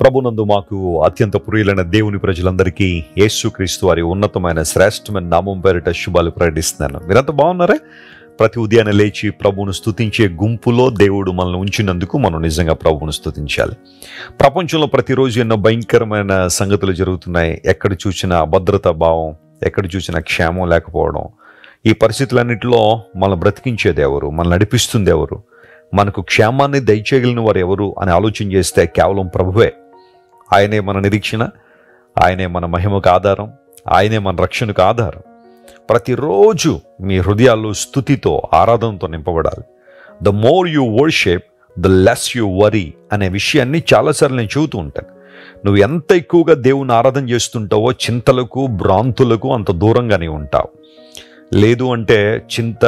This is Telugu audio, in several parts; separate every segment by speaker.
Speaker 1: ప్రభునందు మాకు అత్యంత ప్రియులైన దేవుని ప్రజలందరికీ యేసుక్రీస్తు వారి ఉన్నతమైన శ్రేష్టమైన నామం పేరిట శుభాలు ప్రకటిస్తున్నాను మీరంతా బాగున్నారా ప్రతి ఉదయాన్నే లేచి ప్రభువును స్తుతించే గుంపులో దేవుడు మనల్ని ఉంచినందుకు మనం నిజంగా ప్రభువును స్తుతించాలి ప్రపంచంలో ప్రతిరోజు ఎన్నో భయంకరమైన సంగతులు జరుగుతున్నాయి ఎక్కడ చూసినా అభద్రతా భావం ఎక్కడ చూసినా క్షేమం లేకపోవడం ఈ పరిస్థితులన్నింటిలో మనల్ని బ్రతికించేది ఎవరు మనల్ని నడిపిస్తుంది ఎవరు మనకు క్షేమాన్ని దయచేయగలిగిన వారు ఎవరు అని ఆలోచన చేస్తే కేవలం ప్రభువే ఆయనే మన నిరీక్షణ ఆయనే మన మహిమకు ఆధారం ఆయనే మన రక్షణకు ఆధారం ప్రతిరోజు మీ హృదయాల్లో స్థుతితో ఆరాధనతో నింపబడాలి the more you worship the less you worry అనే విషయాన్ని చాలాసార్లు నేను చెబుతూ ఉంటాను నువ్వు ఎంత ఎక్కువగా దేవుని ఆరాధన చేస్తుంటావో చింతలకు భ్రాంతులకు అంత దూరంగానే ఉంటావు లేదు అంటే చింత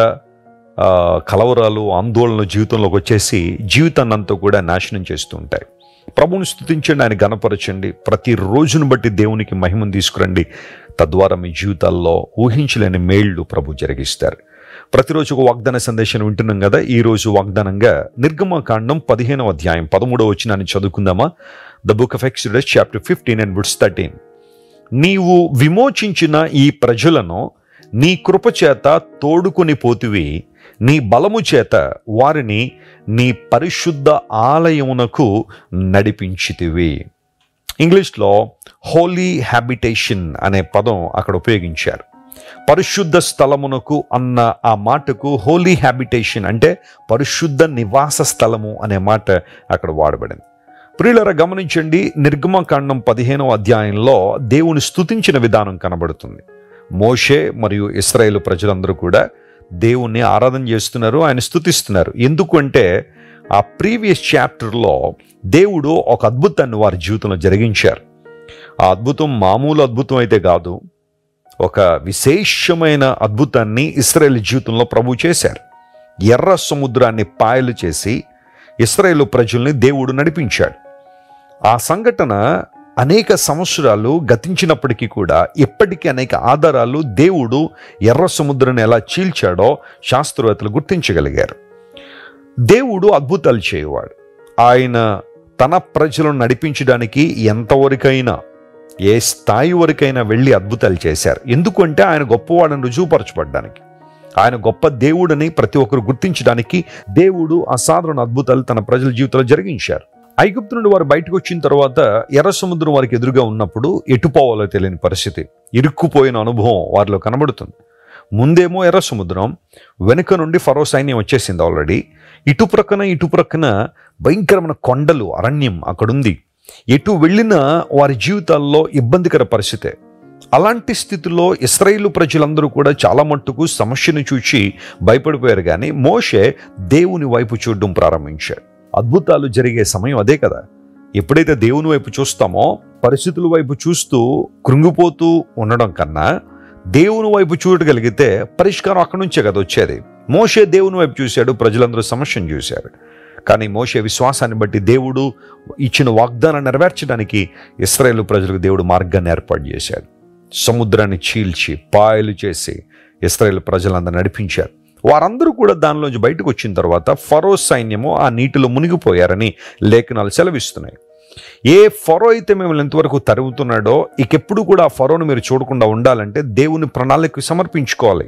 Speaker 1: ఆ, కలవరాలు ఆందోళనలు జీవితంలోకి వచ్చేసి జీవితాన్ని అంతా కూడా నాశనం చేస్తూ ఉంటాయి ప్రభువుని స్థుతించండి ఆయన గణపరచండి ప్రతి రోజును బట్టి దేవునికి మహిమను తీసుకురండి తద్వారా మీ జీవితాల్లో ఊహించలేని మేళ్లు ప్రభు జరిగిస్తారు ప్రతిరోజు ఒక వాగ్దాన సందేశం వింటున్నాం కదా ఈ రోజు వాగ్దానంగా నిర్గమకాండం పదిహేనవ అధ్యాయం పదమూడవ వచ్చినాన్ని చదువుకుందామా the book of Exodus chapter fifteen and బుడ్స్ థర్టీన్ నీవు విమోచించిన ఈ ప్రజలను నీ కృప చేత తోడుకొని పోతివి నీ బలము చేత వారిని నీ పరిశుద్ధ ఆలయమునకు నడిపించితివి ఇంగ్లీష్లో హోలీ హ్యాబిటేషన్ అనే పదం అక్కడ ఉపయోగించారు పరిశుద్ధ స్థలమునకు అన్న ఆ మాటకు హోలీ హ్యాబిటేషన్ అంటే పరిశుద్ధ నివాస స్థలము అనే మాట అక్కడ వాడబడింది ప్రియులరా గమనించండి నిర్గమకాండం పదిహేనవ అధ్యాయంలో దేవుని స్తుతించిన విధానం కనబడుతుంది మోషే మరియు ఇస్రాయేల్ ప్రజలందరూ కూడా దేవుణ్ణి ఆరాధన చేస్తున్నారు ఆయన స్తుతిస్తున్నారు ఎందుకంటే ఆ ప్రీవియస్ చాప్టర్లో దేవుడు ఒక అద్భుతాన్ని వారి జీవితంలో జరిగించారు ఆ అద్భుతం మామూలు అద్భుతం అయితే కాదు ఒక విశేషమైన అద్భుతాన్ని ఇస్రాయేల్ జీవితంలో ప్రభు చేశారు ఎర్ర సముద్రాన్ని పాయలు చేసి ఇస్రాయేల్ ప్రజల్ని దేవుడు నడిపించాడు ఆ సంఘటన అనేక సంవత్సరాలు గతించినప్పటికీ కూడా ఇప్పటికీ అనేక ఆధారాలు దేవుడు ఎర్ర సముద్రాన్ని ఎలా చీల్చాడో శాస్త్రవేత్తలు గుర్తించగలిగారు దేవుడు అద్భుతాలు చేయవాడు ఆయన తన ప్రజలను నడిపించడానికి ఎంతవరకైనా ఏ స్థాయి వరకైనా వెళ్ళి అద్భుతాలు చేశారు ఎందుకంటే ఆయన గొప్పవాడని రుజువుపరచబడ్డానికి ఆయన గొప్ప దేవుడని ప్రతి ఒక్కరు గుర్తించడానికి దేవుడు అసాధారణ అద్భుతాలు తన ప్రజల జీవితంలో జరిగించారు ఐగుప్తు నుండి వారు బయటకు వచ్చిన తర్వాత ఎర్ర సముద్రం వారికి ఎదురుగా ఉన్నప్పుడు ఎటు పోవాలో తెలియని పరిస్థితి ఇరుక్కుపోయిన అనుభవం వారిలో కనబడుతుంది ముందేమో ఎర్ర సముద్రం వెనుక నుండి ఫరో సైన్యం వచ్చేసింది ఆల్రెడీ ఇటు ప్రక్కన ఇటు ప్రక్కన భయంకరమైన కొండలు అరణ్యం అక్కడుంది ఎటు వెళ్ళినా వారి జీవితాల్లో ఇబ్బందికర పరిస్థితే అలాంటి స్థితిలో ఇస్రాయేలు ప్రజలందరూ కూడా చాలా మట్టుకు సమస్యను చూచి భయపడిపోయారు కానీ మోషే దేవుని వైపు చూడడం ప్రారంభించాడు అద్భుతాలు జరిగే సమయం అదే కదా ఎప్పుడైతే దేవుని వైపు చూస్తామో పరిస్థితుల వైపు చూస్తూ కృంగిపోతూ ఉండడం కన్నా దేవుని వైపు చూడగలిగితే పరిష్కారం అక్కడి నుంచే కదా వచ్చేది మోషే దేవుని వైపు చూశాడు ప్రజలందరూ సమస్యను చూశారు కానీ మోషే విశ్వాసాన్ని బట్టి దేవుడు ఇచ్చిన వాగ్దానం నెరవేర్చడానికి ఇస్రాయేల్ ప్రజలకు దేవుడు మార్గాన్ని ఏర్పాటు చేశాడు సముద్రాన్ని చీల్చి పాయలు చేసి ఇస్రాయేల్ ప్రజలందరూ నడిపించారు వారందరూ కూడా దానిలోంచి బయటకు వచ్చిన తర్వాత ఫరో సైన్యము ఆ నీటిలో మునిగిపోయారని లేఖనాలు సెలవిస్తున్నాయి ఏ ఫరో అయితే మిమ్మల్ని ఎంతవరకు తరుగుతున్నాడో ఇకెప్పుడు కూడా ఆ ఫరోను మీరు చూడకుండా ఉండాలంటే దేవుని ప్రణాళిక సమర్పించుకోవాలి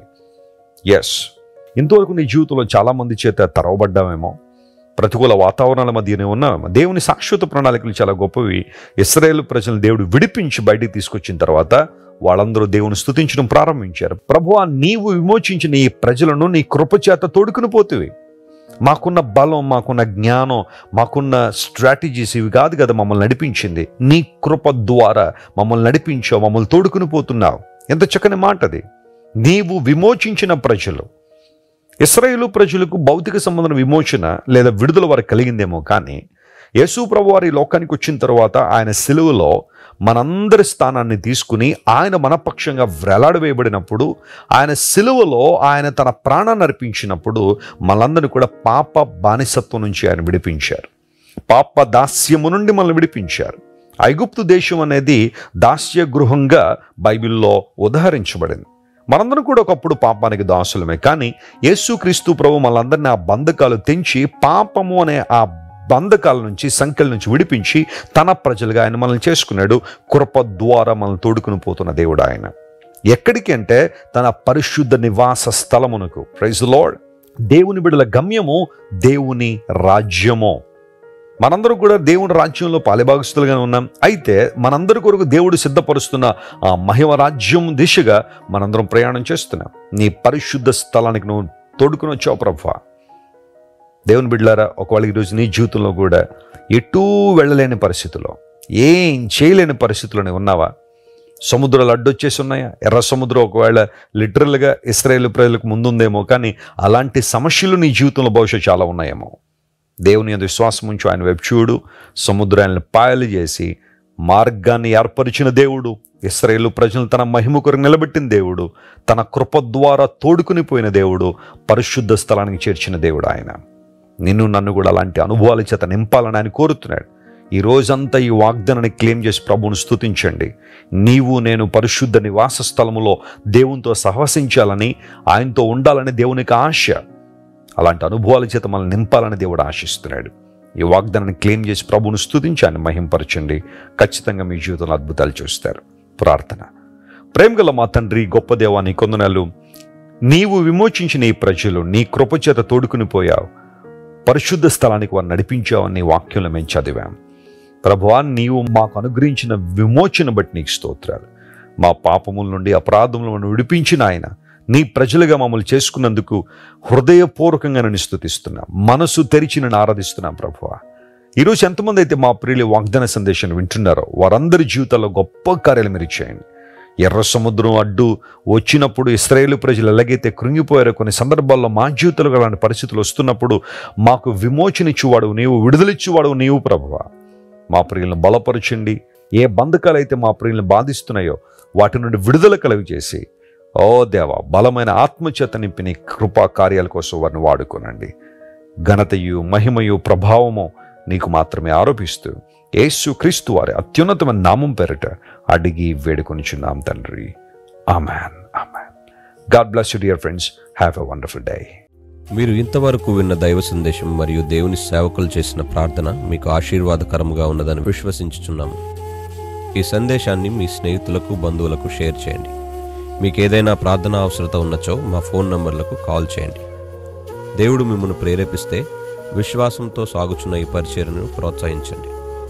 Speaker 1: ఎస్ ఇంతవరకు నీ జీవితంలో చాలా మంది చేత తరవబడ్డామేమో ప్రతికూల వాతావరణాల మధ్యనే ఉన్నామేమో దేవుని శాశ్వత ప్రణాళికలు చాలా గొప్పవి ఇస్రాయేల్ ప్రజలను దేవుడు విడిపించి బయటికి తీసుకొచ్చిన తర్వాత వాళ్ళందరూ దేవుని స్తుతించడం ప్రారంభించారు ప్రభువా నీవు విమోచించిన ఈ ప్రజలను నీ కృపచేత తోడుకుని పోతివి మాకున్న బలం మాకున్న జ్ఞానం మాకున్న స్ట్రాటజీస్ ఇవి కాదు కదా మమ్మల్ని నడిపించింది నీ కృప ద్వారా మమ్మల్ని నడిపించావు మమ్మల్ని తోడుకుని పోతున్నావు ఎంత చక్కని మాట అది నీవు విమోచించిన ప్రజలు ఇస్రాయేలు ప్రజలకు భౌతిక సంబంధం విమోచన లేదా విడుదల వారికి కలిగిందేమో కానీ యేసు ప్రభు వారి లోకానికి వచ్చిన తర్వాత ఆయన సిలువలో మనందరి స్థానాన్ని తీసుకుని ఆయన మనపక్షంగా వ్రేలాడవేయబడినప్పుడు ఆయన సిలువలో ఆయన తన ప్రాణాన్ని అర్పించినప్పుడు మనందరిని కూడా పాప బానిసత్వం నుంచి ఆయన విడిపించారు పాప దాస్యము నుండి మనల్ని విడిపించారు ఐగుప్తు దేశం అనేది దాస్య గృహంగా బైబిల్లో ఉదహరించబడింది మనందరం కూడా ఒకప్పుడు పాపానికి దాసులమే కానీ యేసుక్రీస్తు ప్రభు మనందరినీ ఆ బంధకాలు తెంచి పాపము అనే ఆ బంధకాల నుంచి సంఖ్యల నుంచి విడిపించి తన ప్రజలుగా ఆయన మనల్ని చేసుకున్నాడు కృప ద్వారా మనల్ని తోడుకుని పోతున్న దేవుడు ఆయన ఎక్కడికి అంటే తన పరిశుద్ధ నివాస స్థలమునకు ప్రైజ్ లార్డ్ దేవుని బిడల గమ్యము దేవుని రాజ్యము మనందరం కూడా దేవుని రాజ్యంలో పాలిభాగస్తులుగా ఉన్నాం అయితే మనందరి కొరకు దేవుడు సిద్ధపరుస్తున్న ఆ మహిమ రాజ్యం దిశగా మనందరం ప్రయాణం చేస్తున్నాం నీ పరిశుద్ధ స్థలానికి నువ్వు తోడుకుని వచ్చావు ప్రభా దేవుని బిడ్డలారా ఒకవేళ ఈరోజు నీ జీవితంలో కూడా ఎటూ వెళ్ళలేని పరిస్థితిలో ఏం చేయలేని పరిస్థితుల్లోనే ఉన్నావా సముద్రాలు అడ్డొచ్చేసి ఉన్నాయా ఎర్ర సముద్రం ఒకవేళ లిటరల్గా ఇస్రాయేల్ ప్రజలకు ముందుందేమో కానీ అలాంటి సమస్యలు నీ జీవితంలో బహుశా చాలా ఉన్నాయేమో దేవుని యొక్క విశ్వాసం ఉంచు ఆయన వైపు చూడు సముద్రాన్ని పాయలు చేసి మార్గాన్ని ఏర్పరిచిన దేవుడు ఇస్రాయేలు ప్రజలను తన మహిమ కొరకు నిలబెట్టిన దేవుడు తన కృప ద్వారా తోడుకుని పోయిన దేవుడు పరిశుద్ధ స్థలానికి చేర్చిన దేవుడు ఆయన నిన్ను నన్ను కూడా అలాంటి అనుభవాల చేత నింపాలని ఆయన కోరుతున్నాడు ఈ రోజంతా ఈ వాగ్దానాన్ని క్లెయిమ్ చేసి ప్రభువును స్తుతించండి నీవు నేను పరిశుద్ధ నివాస స్థలములో దేవునితో సహవసించాలని ఆయనతో ఉండాలని దేవునికి ఆశ అలాంటి అనుభవాల చేత మనల్ని నింపాలని దేవుడు ఆశిస్తున్నాడు ఈ వాగ్దానాన్ని క్లెయిమ్ చేసి ప్రభువును స్తుతించి ఆయన మహింపరచండి ఖచ్చితంగా మీ జీవితంలో అద్భుతాలు చూస్తారు ప్రార్థన ప్రేమగల మా తండ్రి గొప్ప దేవా నీ కొందనాలు నీవు విమోచించిన ఈ ప్రజలు నీ కృప చేత తోడుకుని పోయావు పరిశుద్ధ స్థలానికి వారు నడిపించావని నీ వాక్యంలో మేము చదివాం ప్రభువా నీవు మాకు అనుగ్రహించిన విమోచన బట్టి నీకు స్తోత్రాలు మా పాపముల నుండి అపరాధముల నుండి విడిపించిన ఆయన నీ ప్రజలుగా మమ్మల్ని చేసుకున్నందుకు హృదయపూర్వకంగా నేను స్థుతిస్తున్నాం మనసు తెరిచి నేను ఆరాధిస్తున్నాం ప్రభువా ఈరోజు ఎంతమంది అయితే మా ప్రియుల వాగ్దాన సందేశాన్ని వింటున్నారో వారందరి జీవితాల్లో గొప్ప కార్యాలు మీరు చేయండి ఎర్ర సముద్రం అడ్డు వచ్చినప్పుడు ఇస్రాయేలు ప్రజలు ఎలాగైతే కృంగిపోయారో కొన్ని సందర్భాల్లో మా జీవితంలో అలాంటి పరిస్థితులు వస్తున్నప్పుడు మాకు విమోచనిచ్చువాడు నీవు విడుదలిచ్చువాడు నీవు ప్రభువా మా ప్రియులను బలపరచండి ఏ బంధకాలు అయితే మా ప్రియులను బాధిస్తున్నాయో వాటి నుండి విడుదల కలుగు చేసి ఓ దేవా బలమైన ఆత్మచేత నింపిన ఈ కృపా కార్యాల కోసం వారిని వాడుకోనండి ఘనతయు మహిమయు ప్రభావము నీకు మాత్రమే ఆరోపిస్తూ యేసు క్రీస్తు వారి అత్యున్నతమైన నామం పేరిట అడిగి వేడుకొనిచున్నాం తండ్రి amen amen God bless you dear friends have a wonderful day
Speaker 2: మీరు ఇంతవరకు విన్న దైవ సందేశం మరియు దేవుని సేవకులు చేసిన ప్రార్థన మీకు ఆశీర్వాదకరముగా ఉన్నదని విశ్వసించుచున్నాము ఈ సందేశాన్ని మీ స్నేహితులకు బంధువులకు షేర్ చేయండి మీకు ఏదైనా ప్రార్థన అవసరత ఉన్నచో మా ఫోన్ నంబర్లకు కాల్ చేయండి దేవుడు మిమ్మల్ని ప్రేరేపిస్తే విశ్వాసంతో సాగుచున్న ఈ పరిచర్ను ప్రోత్సహించండి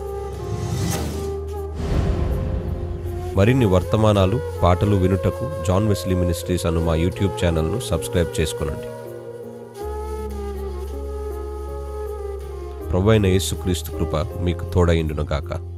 Speaker 2: మరిన్ని వర్తమానాలు పాటలు వినుటకు జాన్ వెస్లీ మినిస్ట్రీస్ అను మా యూట్యూబ్ ఛానల్ను సబ్స్క్రైబ్ చేసుకునండి ప్రభు అయిన యేసుక్రీస్తు కృప మీకు తోడైండును గాక